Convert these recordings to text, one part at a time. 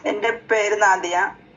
എന്റെ പേര് നാദിയ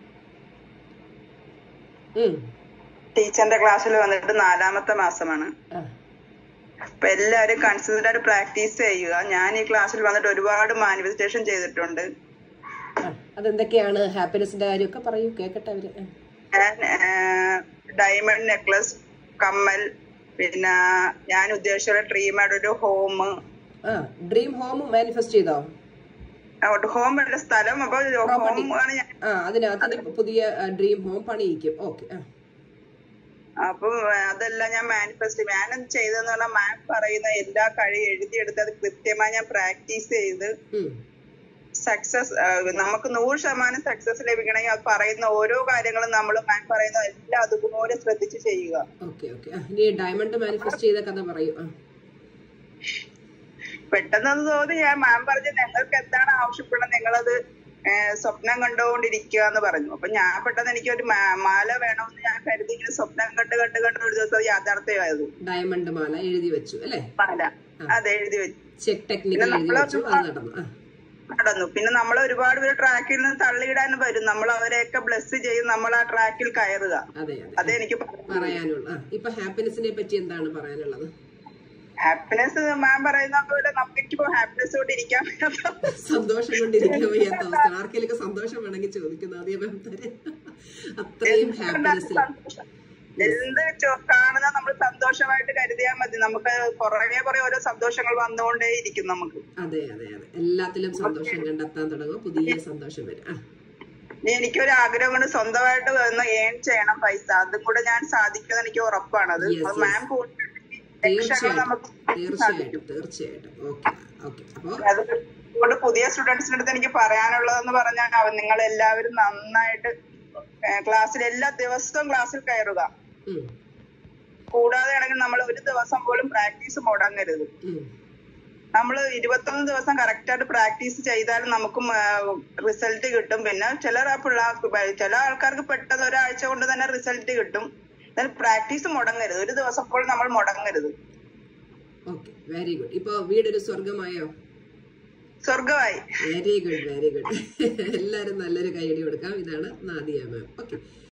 ഉം. ടീച്ചറിന്റെ ക്ലാസ്സിൽ വന്നിട്ട് നാലാമത്തെ മാസമാണ് ആ. അപ്പൊ എല്ലാവരും കൺസിഡർഡ് പ്രാക്ടീസ് ചെയ്യുക ഞാൻ ഈ ക്ലാസ്സിൽ വന്നിട്ട് ഒരുപാട് മാനിഫെസ്റ്റേഷൻ ചെയ്തിട്ടുണ്ട് ആ. അതെന്തൊക്കെയാണ് ഹാപ്പിനെസിന്റെ കാര്യമൊക്കെ പറയൂ കേക്കട്ടെ അവര് ആ. ഞാൻ ഡയമണ്ട് നെക്ലസ് കമ്മൽ പിന്നെ ഞാൻ ഉദ്ദേശിച്ച ഡ്രീമായിട്ട് ഒരു ഹോം ആ ഡ്രീം ഹോം മാനിഫെസ്റ്റ് ചെയ്തോ ഹോം അല്ല സ്ഥലം അപ്പൊ Property. ഹോം ആണ് ഞാൻ ആ അതിനകത്ത് ഇനി പുതിയ ഡ്രീം ഹോം പണിയിക്കും ഓക്കെ ആ അപ്പൊ അതെല്ലാം ഞാൻ മാനിഫെസ്റ്റ് ഞാൻ എന്ത് ചെയ്തെന്ന് പറഞ്ഞാൽ മാം പറയുന്ന എല്ലാ കഴി എഴുതിയെടുത്ത് അത് കൃത്യമായി ഞാൻ പ്രാക്ടീസ് ചെയ്ത് ഉം. സക്സസ് നമുക്ക് നൂറ് ശതമാനം സക്സസ് ലഭിക്കണമെങ്കിൽ അത് പറയുന്ന ഓരോ കാര്യങ്ങളും നമ്മൾ മാം പറയുന്ന എല്ലാം അതുപോലെ ശ്രദ്ധിച്ച് ചെയ്യുക ഓക്കെ ഓക്കെ ആ ഇനി ഡയമണ്ട് മാനിഫെസ്റ്റ് ചെയ്ത കഥ പറയൂ ആ പെട്ടെന്ന് തോന്നി ഞാൻ മാം പറഞ്ഞു നിങ്ങൾക്ക് എന്താണ് ആവശ്യപ്പെടുന്നത് നിങ്ങളത് ഏഹ്, സ്വപ്നം കണ്ടുകൊണ്ടിരിക്കുക എന്ന് പറഞ്ഞു അപ്പൊ ഞാൻ പെട്ടെന്ന് എനിക്ക് ഒരു മാല വേണമെന്ന് ഞാൻ കരുതി ഇങ്ങനെ സ്വപ്നം കണ്ട് കണ്ട് കണ്ട് ഒരു ദിവസം അത് യാഥാർത്ഥ്യമായത് ഡയമണ്ട് മാല എഴുതി വെച്ചു അല്ലേ മാല അത് എഴുതി വെച്ചു ചെക്ക് ടെക്നിക്കൽ എഴുതി വെച്ചു അത് നടന്നു ആ നടന്നു പിന്നെ നമ്മൾ ഒരുപാട് പേര് ട്രാക്കിൽ നിന്ന് തള്ളിയിടാൻ വരും നമ്മൾ അവരെയൊക്കെ ബ്ലസ് ചെയ്ത് നമ്മൾ ആ ട്രാക്കിൽ കയറുക അതെ അതെ അതെനിക്ക് പറയാൻ പറയാനുള്ള ആ ഇപ്പൊ ഹാപ്പിനെസിനെ പറ്റി എന്താണ് പറയാനുള്ളത് ഹാപ്പിനെസ് മാം പറയുന്ന പോലെ നമുക്കിപ്പോ ഹാപ്പിനെസ് കൊണ്ട് ഇരിക്കാൻ പറ്റാത്ത സന്തോഷം കൊണ്ടിരിക്കാൻ വയ്യാത്ത അവസ്ഥ ആർക്കെങ്കിലും സന്തോഷം വേണമെങ്കിൽ ചോദിക്കുന്നു അതേ മാം തരാം അത്രയും ഹാപ്പിനെസ്സിൽ സന്തോഷം. എന്ത് ചോ- കാണുന്ന നമ്മൾ സന്തോഷമായിട്ട് കരുതിയാൽ മതി നമുക്ക് കുറേ കുറെ ഓരോ സന്തോഷങ്ങൾ വന്നുകൊണ്ടേ ഇരിക്കും നമുക്ക് അതെ അതെ അതെ എല്ലാത്തിലും സന്തോഷം കണ്ടെത്താൻ തുടങ്ങും പുതിയ സന്തോഷം വരും ആ ഇനി എനിക്കൊരു ആഗ്രഹം കൊണ്ട് സ്വന്തമായിട്ട് ഒന്ന് ഏൺ ചെയ്യണം പൈസ അതും കൂടെ ഞാൻ സാധിക്കുമെന്ന് എനിക്ക് ഉറപ്പാണ് അത് Yes, yes. മാം കൂടി ലക്ഷ്യങ്ങൾ തീർച്ചയായിട്ടും നമുക്ക് തീർച്ചയായിട്ടും തീർച്ചയായിട്ടും ഓക്കെ ഓക്കെ അപ്പോ അത് അതുകൊണ്ട് പുതിയ സ്റ്റുഡൻസിന്റെ അടുത്ത് എനിക്ക് പറയാനുള്ളതെന്ന് പറഞ്ഞാൽ അവ- നിങ്ങൾ എല്ലാവരും നന്നായിട്ട് ക്ലാസ്സിൽ എല്ലാ ദിവസവും ക്ലാസ്സിൽ കയറുക ഉം, കൂടാതെ ആണെങ്കിൽ നമ്മൾ ഒരു ദിവസം പോലും പ്രാക്ടീസ് മുടങ്ങരുത് ഉം, നമ്മൾ ഇരുപത്തൊന്ന് ദിവസം കറക്റ്റ് ആയിട്ട് പ്രാക്ടീസ് ചെയ്താലും നമുക്ക് റിസൾട്ട് കിട്ടും പിന്നെ ചില പിള്ളേർക്ക് പ- ചില ആൾക്കാർക്ക് പെട്ടെന്ന് ഒരാഴ്ച കൊണ്ട് തന്നെ റിസൾട്ട് കിട്ടും എന്നാൽ പ്രാക്ടീസ് മുടങ്ങരുത് ഒരു ദിവസം പോലും നമ്മൾ മുടങ്ങരുത് ഓക്കെ വെരി ഗുഡ് ഇപ്പൊ വീടൊരു സ്വർഗമായോ സ്വർഗമായി വെരി ഗുഡ് വെരി ഗുഡ് എല്ലാരും നല്ലൊരു കൈയടി കൊടുക്കാം ഇതാണ് നാദിയ മാം ഓക്കെ